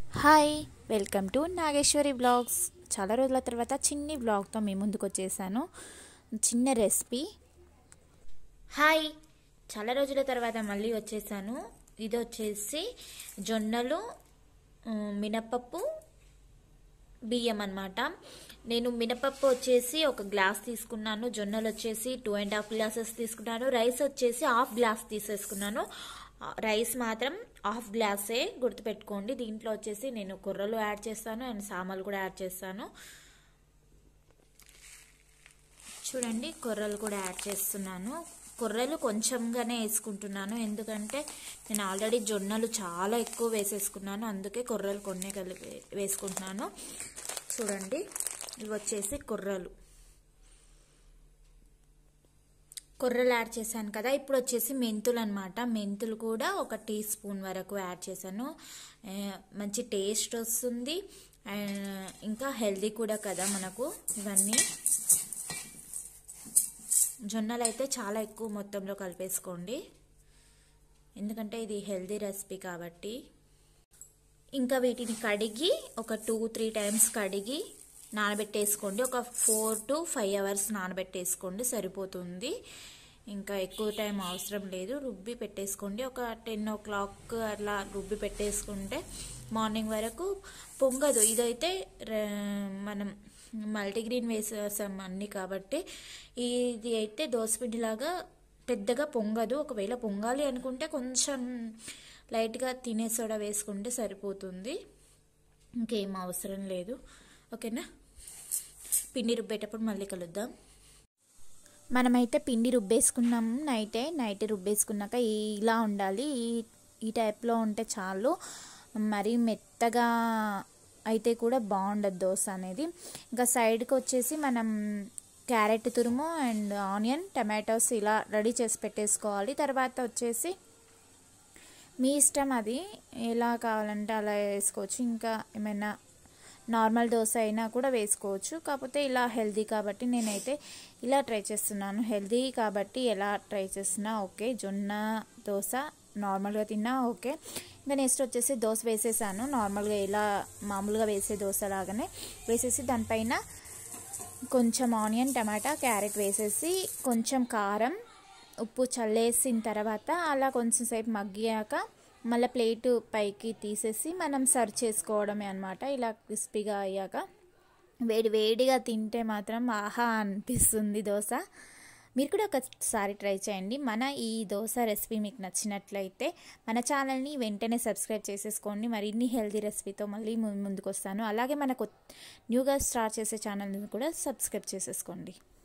hi welcome to Nageswari blogs చాలా రోజుల తర్వాత చిన్ని బ్లాగ్తో మీ ముందుకు వచ్చేసాను చిన్న రెసిపీ హాయ్ చాలా రోజుల తర్వాత మళ్ళీ వచ్చేసాను ఇది వచ్చేసి జొన్నలు ఆ, మినపప్పు బియ్యం అన్నమాట నేను మినపప్పు వచ్చేసి ఒక గ్లాస్ తీసుకున్నాను జొన్నలు వచ్చేసి టూ అండ్ హాఫ్ గ్లాసెస్ తీసుకున్నాను రైస్ వచ్చేసి హాఫ్ గ్లాస్ తీసేసుకున్నాను ఆ, రైస్ మాత్రం హాఫ్ గ్లాసే గుర్తుపెట్టుకోండి దీంట్లో వచ్చేసి నేను కుర్రలు యాడ్ చేస్తాను అండ్ సామాలు కూడా యాడ్ చేస్తాను చూడండి కొర్రలు కూడా యాడ్ చేస్తున్నాను కొర్రలు కొంచెంగానే వేసుకుంటున్నాను ఎందుకంటే నేను ఆల్రెడీ జొన్నలు చాలా ఎక్కువ వేసేసుకున్నాను అందుకే కొర్రలు కొన్ని కలిపి వేసుకుంటున్నాను చూడండి ఇవి వచ్చేసి కొర్రలు కొర్రలు యాడ్ చేశాను కదా ఇప్పుడు వచ్చేసి మెంతులు అనమాట మెంతులు కూడా ఒక టీ స్పూన్ వరకు యాడ్ చేశాను ఆ, మంచి టేస్ట్ వస్తుంది అండ్ ఇంకా హెల్దీ కూడా కదా మనకు ఇవన్నీ జొన్నలు అయితే చాలా ఎక్కువ మొత్తంలో కలిపేసుకోండి ఎందుకంటే ఇది హెల్దీ రెసిపీ కాబట్టి ఇంకా వీటిని కడిగి ఒక టూ త్రీ టైమ్స్ కడిగి నానబెట్టేసుకోండి ఒక ఫోర్ టు ఫైవ్ అవర్స్ నానబెట్టేసుకోండి సరిపోతుంది ఇంకా ఎక్కువ టైం అవసరం లేదు రుబ్బి పెట్టేసుకోండి ఒక టెన్ ఓ క్లాక్ అట్లా రుబ్బి పెట్టేసుకుంటే మార్నింగ్ వరకు పొంగదు ఇదైతే ర- మనం మల్టీగ్రీన్ వేసేసాం అన్నీ కాబట్టి ఇది అయితే దోసపిండిలాగా పెద్దగా పొంగదు ఒకవేళ పొంగాలి అనుకుంటే కొంచెం లైట్గా తినే సోడా వేసుకుంటే సరిపోతుంది ఇంకేం అవసరం లేదు ఓకేనా పిండి రుబ్బేటప్పుడు మళ్ళీ కలుద్దాం మనమైతే పిండి రుబ్బేసుకున్నాము నైటే నైట్ రుబ్బేసుకున్నాక ఇలా ఉండాలి ఈ ఈ టైప్లో ఉంటే చాలు మరీ మెత్తగా అయితే కూడా బాగుండదు దోశ అనేది ఇంకా సైడ్కి వచ్చేసి మనం క్యారెట్ తురుము అండ్ ఆనియన్ టమాటోస్ ఇలా రెడీ చేసి పెట్టేసుకోవాలి తర్వాత వచ్చేసి మీ ఇష్టం అది ఎలా కావాలంటే అలా వేసుకోవచ్చు ఇంకా ఏమైనా నార్మల్ దోశ అయినా కూడా వేసుకోవచ్చు కాకపోతే ఇలా హెల్దీ కాబట్టి నేనైతే ఇలా ట్రై చేస్తున్నాను హెల్దీ కాబట్టి ఎలా ట్రై చేసినా ఓకే జొన్న దోశ నార్మల్గా తిన్నా ఓకే ఇంకా నెక్స్ట్ వచ్చేసి దోశ వేసేసాను నార్మల్గా ఇలా మామూలుగా వేసే దోశ లాగానే వేసేసి దానిపైన కొంచెం ఆనియన్ టమాటా క్యారెట్ వేసేసి కొంచెం కారం ఉప్పు చల్లేసిన తర్వాత అలా కొంచెం సేపు మగ్గాక మళ్ళీ ప్లేట్ పైకి తీసేసి మనం సర్వ్ చేసుకోవడమే అనమాట ఇలా క్రిస్పీగా అయ్యాక వేడి వేడిగా తింటే మాత్రం ఆహా అనిపిస్తుంది దోశ మీరు కూడా ఒకసారి ట్రై చేయండి మన ఈ దోశ రెసిపీ మీకు నచ్చినట్లయితే మన ఛానల్ని వెంటనే సబ్స్క్రైబ్ చేసేసుకోండి మరిన్ని హెల్తీ రెసిపీతో మళ్ళీ ము- ముందుకు వస్తాను అలాగే మనకు న్యూగా స్టార్ట్ చేసే ఛానల్ని కూడా సబ్స్క్రైబ్ చేసేసుకోండి